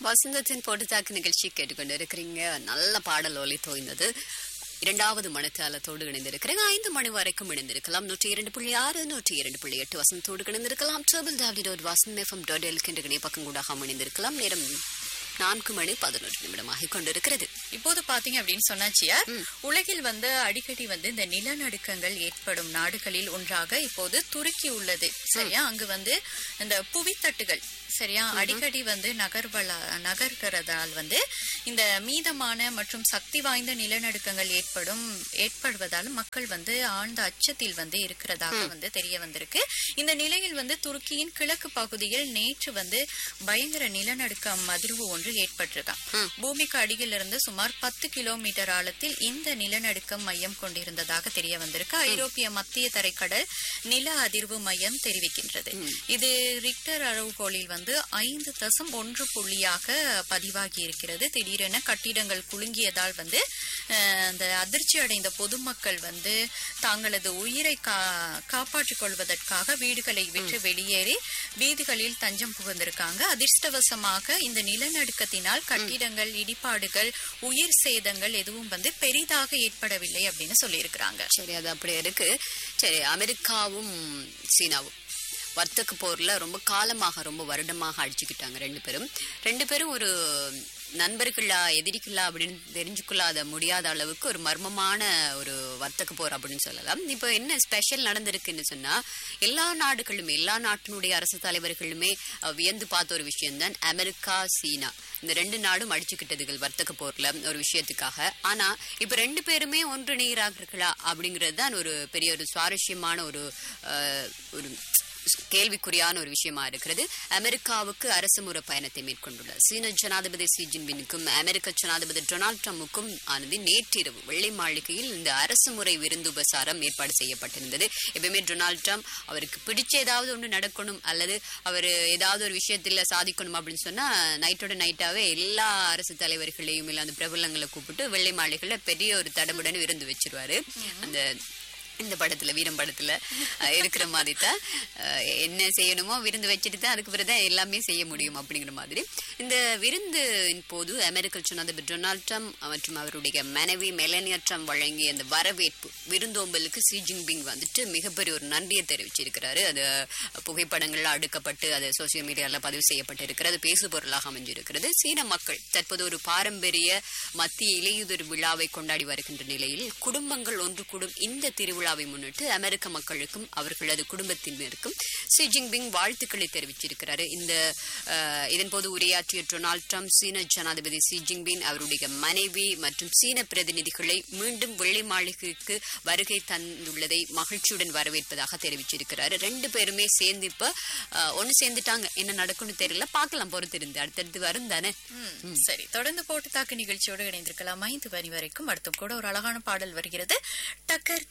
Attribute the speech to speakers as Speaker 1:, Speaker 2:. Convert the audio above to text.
Speaker 1: வசந்தத்தின் போட்டுத்தாக்கு நிகழ்ச்சி கேட்டுக்கொண்டு இருக்கிறீங்க நல்ல பாடல் ஒலி தோய்ந்தது இரண்டாவது மனத்தாளத்தோடு இணைந்திருக்கிறேன் ஐந்து மணி வரைக்கும் இணைந்திருக்கலாம் நூற்றி இரண்டு புள்ளி ஆறு நூற்றி இரண்டு புள்ளி எட்டு வசந்தத்தோடு இணைந்திருக்கலாம் triple W dot Vasanth FM dot எல்கின்ற இணைய பக்கம் கூட இணைந்திருக்கலாம் நேரம் நான்கு மணி பதினொன்று நிமிடமாக கொண்டிருக்கிறது
Speaker 2: இப்போது பாத்தீங்க அப்படின்னு சொன்னாச்சியா உலகில் வந்து அடிக்கடி வந்து இந்த நிலநடுக்கங்கள் ஏற்படும் நாடுகளில் ஒன்றாக இப்போது துருக்கி உள்ளது சரியா அங்கு வந்து இந்த புவித்தட்டுகள் சரியா அடிக்கடி வந்து நகர்வல நகர்கிறதால் வந்து இந்த மீதமான மற்றும் சக்தி வாய்ந்த நிலநடுக்கங்கள் ஏற்படும் ஏற்படுவதால் மக்கள் வந்து ஆழ்ந்த அச்சத்தில் வந்து இருக்கிறதாக வந்து தெரிய வந்திருக்கு இந்த நிலையில் வந்து துருக்கியின் கிழக்கு பகுதியில் நேற்று வந்து பயங்கர நிலநடுக்கம் அதிர்வு ஒன்று ஏற்பட்டிருக்கான் பூமிக்கு அடியில் இருந்து சுமார் பத்து கிலோமீட்டர் ஆழத்தில் இந்த நிலநடுக்கம் மையம் கொண்டிருந்ததாக தெரிய வந்திருக்கு ஐரோப்பிய மத்திய தரைக்கடல் நில அதிர்வு மையம் தெரிவிக்கின்றது இது ரிக்டர் அளவுகோலில் வந்து ஐந்து தசம் ஒன்று புள்ளியாக பதிவாகி இருக்கிறது திடீரென கட்டிடங்கள் குலுங்கியதால் வந்து அஹ், அந்த அதிர்ச்சி அடைந்த பொதுமக்கள் வந்து தாங்களது உயிரை கா காப்பாற்றிக் கொள்வதற்காக வீடுகளை விட்டு வெளியேறி வீதிகளில் தஞ்சம் புகுந்திருக்காங்க அதிர்ஷ்டவசமாக இந்த நிலநடுக்கத்தினால் கட்டிடங்கள் இடிபாடுகள் உயிர் சேதங்கள் எதுவும் வந்து பெரிதாக ஏற்படவில்லை அப்படின்னு சொல்லியிருக்கிறாங்க
Speaker 1: சரி அது அப்படியே இருக்கு சரி அமெரிக்காவும் சீனாவும் வர்த்தக போர்ல ரொம்ப காலமாக ரொம்ப வருடமாக அடிச்சுக்கிட்டாங்க ரெண்டு பேரும் ரெண்டு பேரும் ஒரு நண்பர்களா எதிரிகளா அப்படின்னு தெரிஞ்சுக்கொள்ளாத முடியாத அளவுக்கு ஒரு மர்மமான ஒரு வர்த்தக போர் அப்படின்னு சொல்லலாம் இப்போ என்ன ஸ்பெஷல் நடந்திருக்குன்னு சொன்னா எல்லா நாடுகளுமே எல்லா நாட்டினுடைய அரசு தலைவர்களுமே அஹ், வியந்து பார்த்த ஒரு விஷயம்தான் அமெரிக்கா சீனா இந்த ரெண்டு நாடும் அடிச்சுக்கிட்டதுகள் வர்த்தக போர்ல ஒரு விஷயத்துக்காக ஆனா இப்ப ரெண்டு பேருமே ஒன்றிணைகிறார்களா அப்படிங்கிறது தான் ஒரு பெரிய ஒரு சுவாரஸ்யமான ஒரு அஹ், ஒரு கேள்விக்குறியான ஒரு விஷயமா இருக்கிறது அமெரிக்காவுக்கு அரசு முறை பயணத்தை மேற்கொண்டுள்ள சீன ஜனாதிபதி சி ஜின்பினுக்கும் அமெரிக்க ஜனாதிபதி டொனால்ட் ட்ரம்புக்கும் ஆனது நேற்றிரவு வெள்ளை மாளிகையில் இந்த அரசு முறை விருந்து உபசாரம் ஏற்பாடு செய்யப்பட்டிருந்தது எப்பயுமே டொனால்ட் ட்ரம்ப் அவருக்கு பிடிச்ச ஏதாவது ஒன்று நடக்கணும் அல்லது அவர் ஏதாவது ஒரு விஷயத்துல சாதிக்கணும் அப்படின்னு சொன்னா நைட்டோட நைட்டாவே எல்லா அரசு தலைவர்களையும் இல்ல அந்த பிரபலங்களை கூப்பிட்டு வெள்ளை மாளிகையில பெரிய ஒரு தடபுடன் விருந்து வச்சிருவாரு அந்த இந்த படத்துல வீரம் படத்துல அஹ், இருக்கிற மாதிரி தான் அஹ், என்ன செய்யணுமோ விருந்து வச்சுட்டு தான் அதுக்கு பிறகு தான் எல்லாமே செய்ய முடியும் அப்படிங்கிற மாதிரி இந்த விருந்தின் போது அமெரிக்க ஜனாதிபதி டொனால்ட் ட்ரம்ப் மற்றும் அவருடைய மனைவி மெலனியா ட்ரம்ப் வழங்கிய அந்த வரவேற்பு விருந்தோம்பலுக்கு சி ஜின்பிங் வந்துட்டு மிகப்பெரிய ஒரு நன்றியை தெரிவிச்சிருக்கிறாரு அது புகைப்படங்கள்ல அடுக்கப்பட்டு அது சோசியல் மீடியால பதிவு செய்யப்பட்டு இருக்கிறது பேசு பொருளாக அமைஞ்சிருக்கிறது சீன மக்கள் தற்போது ஒரு பாரம்பரிய மத்திய இலையுதிர் விழாவை கொண்டாடி வருகின்ற நிலையில் குடும்பங்கள் ஒன்று கூடும் இந்த திருவிழாவை முன்னிட்டு அமெரிக்க மக்களுக்கும் அவர்களது குடும்பத்தினருக்கும் ஷி ஜின்பிங் வாழ்த்துக்களை தெரிவிச்சிருக்கிறாரு இந்த அஹ், இதன்போது உரையாற்றிய டொனால்ட் ட்ரம்ப் சீன ஜனாதிபதி ஷி ஜின்பிங் அவருடைய மனைவி மற்றும் சீன பிரதிநிதிகளை மீண்டும் வெள்ளை மாளிகைக்கு வருகை தந்துள்ளதை மகிழ்ச்சியுடன் வரவேற்பதாக தெரிவிச்சிருக்கிறாரு ரெண்டு பேருமே சேர்ந்து இப்ப அஹ், ஒண்ணு சேர்ந்துட்டாங்க என்ன நடக்கும்னு தெரியல பார்க்கலாம் பொறுத்திருந்து அடுத்தடுத்து வரும் தானே
Speaker 2: ம், சரி தொடர்ந்து போட்டு தாக்கு நிகழ்ச்சியோடு இணைந்திருக்கலாம் ஐந்து மணி வரைக்கும் அடுத்தும் கூட ஒரு அழகான பாடல் வருகிறது டக்கர்